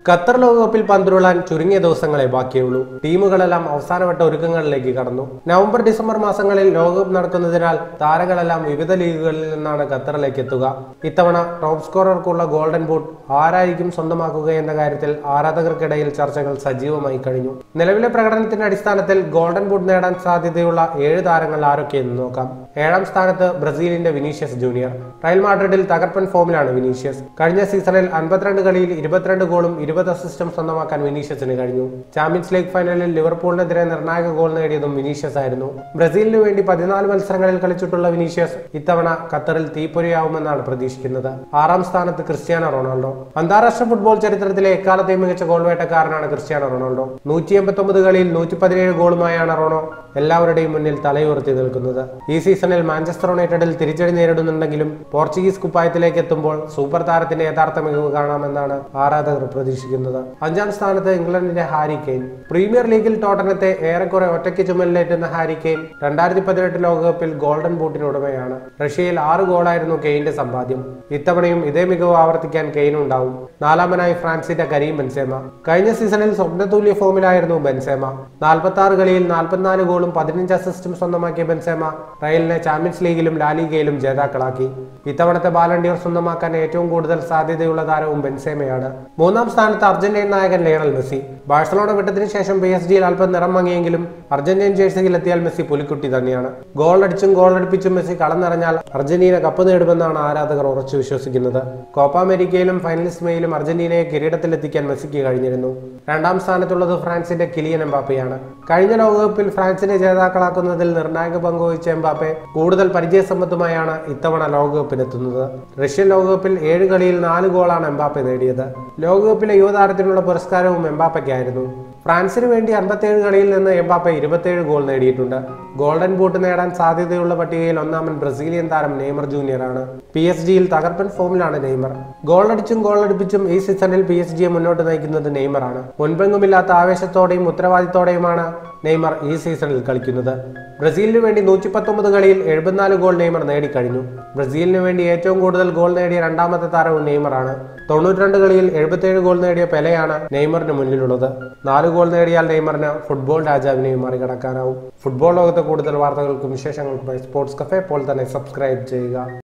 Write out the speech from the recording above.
Qatar ലോകകപ്പിൽ പന്തുരുളാൻ ചുരുങ്ങിയ ദിവസങ്ങളെ ബാക്കിയുള്ളൂ ടീമുകളെല്ലാം അവസാനവട്ട ഒരുക്കങ്ങളിലേക്ക് കടന്നു നവംബർ ഡിസംബർ മാസങ്ങളിൽ ലോകകപ്പ് നടക്കുന്നതിനാൽ താരങ്ങളെല്ലാം വിവിധ ലീഗുകളിൽ നിന്നാണ് ഖത്തറിലേക്ക് എത്തുക ഇത്തവണ ടോപ്പ് സ്കോറർക്കുള്ള ഗോൾഡൻ ബൂട്ട് ആരായിരിക്കും സ്വന്തമാക്കുക എന്ന കാര്യത്തിൽ ആരാധകർക്കിടയിൽ ചർച്ചകൾ സജീവമായി കഴിഞ്ഞു നിലവിലെ പ്രകടനത്തിന്റെ അടിസ്ഥാനത്തിൽ ഗോൾഡൻ ബൂട്ട് നേടാൻ സാധ്യതയുള്ള ഏഴ് താരങ്ങൾ ആരൊക്കെയെന്ന് നോക്കാം ഏഴാം സ്ഥാനത്ത് ബ്രസീലിന്റെ വിനീഷ്യസ് ജൂനിയർ റയൽ മാഡ്രിഡിൽ തകർപ്പൻ ഫോമിലാണ് വിനീഷ്യസ് കഴിഞ്ഞ സീസണിൽ അൻപത്തിരണ്ട് കളിയിൽ ഇരുപത്തിരണ്ട് ഗോളും ഇരുപത് അസിസ്റ്റും സ്വന്തമാക്കാൻ വിനീഷ്യസിന് കഴിഞ്ഞു ചാമ്പ്യൻസ് ലീഗ് ഫൈനലിൽ ലിവർപൂളിനെതിരെ നിർണായക ഗോൾ നേടിയതും വിനീഷ്യസ് ആയിരുന്നു ബ്രസീലിന് വേണ്ടി പതിനാല് മത്സരങ്ങളിൽ കളിച്ചിട്ടുള്ള വിനീഷ്യസ് ഇത്തവണ ഖത്തറിൽ തീപ്പൊരിയാവുമെന്നാണ് പ്രതീക്ഷിക്കുന്നത് ആറാം സ്ഥാനത്ത് ക്രിസ്ത്യാനോ റൊണാൾഡോ അന്താരാഷ്ട്ര ഫുട്ബോൾ ചരിത്രത്തിലെ എക്കാലത്തെയും മികച്ച ഗോൾ വേട്ടക്കാരനാണ് ക്രിസ്ത്യാനോ റൊണാൾഡോ നൂറ്റി എൺപത്തൊമ്പത് കളിയിൽ നൂറ്റി പതിനേഴ് ഗോളുമായാണ് റോണോ എല്ലാവരുടെയും മുന്നിൽ തലയുയർത്തി നിൽക്കുന്നത് ഈ സീസണിൽ മാഞ്ചസ്റ്റർ യുണൈറ്റഡിൽ തിരിച്ചടി നേരിടുന്നുണ്ടെങ്കിലും പോർച്ചുഗീസ് കുപ്പായത്തിലേക്ക് എത്തുമ്പോൾ സൂപ്പർ താരത്തിന്റെ യഥാർത്ഥ മികവ് കാണാമെന്നാണ് ആരാധകർ പ്രതീക്ഷിക്കുന്നത് അഞ്ചാം സ്ഥാനത്ത് ഇംഗ്ലണ്ടിന്റെ ഹാരി കെയ്ൻ പ്രീമിയർ ലീഗിൽ ടോട്ടനത്തെ ഏറെക്കുറെ ഒറ്റയ്ക്ക് ചുമലിലേറ്റുന്ന ഹാരി കെയ്ൻ രണ്ടായിരത്തി പതിനെട്ട് ലോകകപ്പിൽ ഗോൾഡൻ ബൂട്ടിന് ഉടമയാണ് റഷ്യയിൽ ആറ് ഗോളായിരുന്നു കെയ്ന്റെ സമ്പാദ്യം ഇത്തവണയും ഇതേ മികവ് ആവർത്തിക്കാൻ കെയ്ൻ ഉണ്ടാവും നാലാമനായി ഫ്രാൻസിന്റെ കരീം ബെൻസേമ കഴിഞ്ഞ സീസണിൽ സ്വപ്നതുല്യ ഫോമിലായിരുന്നു ബെൻസേമ നാൽപ്പത്തി ആറ് കളിയിൽ നാൽപ്പത്തിനാല് ഗോളും പതിനഞ്ച് അസിസ്റ്റും സ്വന്തമാക്കിയ ബെൻസേമ റയലിനെ ചാമ്പ്യൻസ് ലീഗിലും ലാലിഗയിലും ജേതാക്കളാക്കി ഇത്തവണത്തെ ബാലണ്ടിയർ സ്വന്തമാക്കാൻ ഏറ്റവും കൂടുതൽ സാധ്യതയുള്ള താരവും ബെൻസേമയാണ് മൂന്നാം സ്ഥാനത്ത് അർജന്റീൻ നായകൻ ലയണൽ മെസ്സി ബാഴ്സലോണ വിട്ടതിന് ശേഷം പി എസ് ജിയിൽ അല്പം നിറം മങ്ങിയെങ്കിലും അർജന്റീൻ ജേഴ്സിയിൽ എത്തിയാൽ മെസ്സി പുലിക്കുട്ടി തന്നെയാണ് ഗോൾ അടിച്ചും ഗോൾ അടിപ്പിച്ചും മെസ്സി കളം നിറഞ്ഞാൽ അർജന്റീന കപ്പ് നേടുമെന്നാണ് ആരാധകർ ഉറച്ചു വിശ്വസിക്കുന്നത് കോപ്പ അമേരിക്കയിലും ഫൈനലിസ്റ്റ് മേയിലും അർജന്റീനയെ കിരീടത്തിലെത്തിക്കാൻ മെസ്സിക്ക് കഴിഞ്ഞിരുന്നു രണ്ടാം സ്ഥാനത്തുള്ളത് ഫ്രാൻസിന്റെ കിലിയൻ എംബാപ്പയാണ് കഴിഞ്ഞ ലോകകപ്പിൽ ഫ്രാൻസിനെ ജേതാക്കളാക്കുന്നതിൽ നിർണായക പങ്കുവഹിച്ച എംബാപ്പെ കൂടുതൽ പരിചയസമ്പത്തുമായാണ് ഇത്തവണ ലോകകപ്പിനെത്തുന്നത് റഷ്യൻ ലോകകപ്പിൽ ഏഴ് കളിയിൽ നാല് ഗോളാണ് എംബാപ്പെ നേടിയത് ലോകകപ്പിലെ യുവതാരത്തിനുള്ള പുരസ്കാരവും എംബാപ്പയ്ക്കായിരുന്നു ഫ്രാൻസിന് വേണ്ടി അൻപത്തേഴ് കളിയിൽ നിന്ന് എംബാപ്പെ ഇരുപത്തേഴ് ഗോൾ നേടിയിട്ടുണ്ട് ഗോൾഡൻ ബൂട്ട് നേടാൻ സാധ്യതയുള്ള പട്ടികയിൽ ഒന്നാമൻ ബ്രസീലിയൻ താരം നെയ്മർ ജൂനിയർ ആണ് പി എസ് ജിയിൽ തകർപ്പൻ ഫോമിലാണ് നെയ്മർ ഗോൾ അടിച്ചും ഗോൾ അടിപ്പിച്ചും ഈ സീസണിൽ പി എസ് ജിയെ മുന്നോട്ട് നയിക്കുന്നത് നെയ്മറാണ് മുൻപെങ്ങുമില്ലാത്ത ആവേശത്തോടെയും ഉത്തരവാദിത്തോടെയുമാണ് നെയ്മർ ഈ സീസണിൽ കളിക്കുന്നത് ബ്രസീലിന് വേണ്ടി നൂറ്റി പത്തൊമ്പത് കളിയിൽ എഴുപത്തിനാല് ഗോൾ നെയ്മർ നേടിക്കഴിഞ്ഞു ബ്രസീലിന് വേണ്ടി ഏറ്റവും കൂടുതൽ ഗോൾ നേടിയ രണ്ടാമത്തെ താരവും നെയ്മറാണ് തൊണ്ണൂറ്റിരണ്ട് കളിയിൽ എഴുപത്തിയേഴ് ഗോൾ നേടിയ പെലയാണ് നെയ്മറിന് മുന്നിലുള്ളത് നാല് ഗോൾ നേടിയാൽ നെയ്മറിന് ഫുട്ബോൾ രാജാവിനെയും മറികടക്കാനാവും ഫുട്ബോൾ ലോകത്തെ കൂടുതൽ വാർത്തകൾക്കും വിശേഷങ്ങൾക്കുമായി സ്പോർട്സ് കഫേ ഇപ്പോൾ തന്നെ സബ്സ്ക്രൈബ് ചെയ്യുക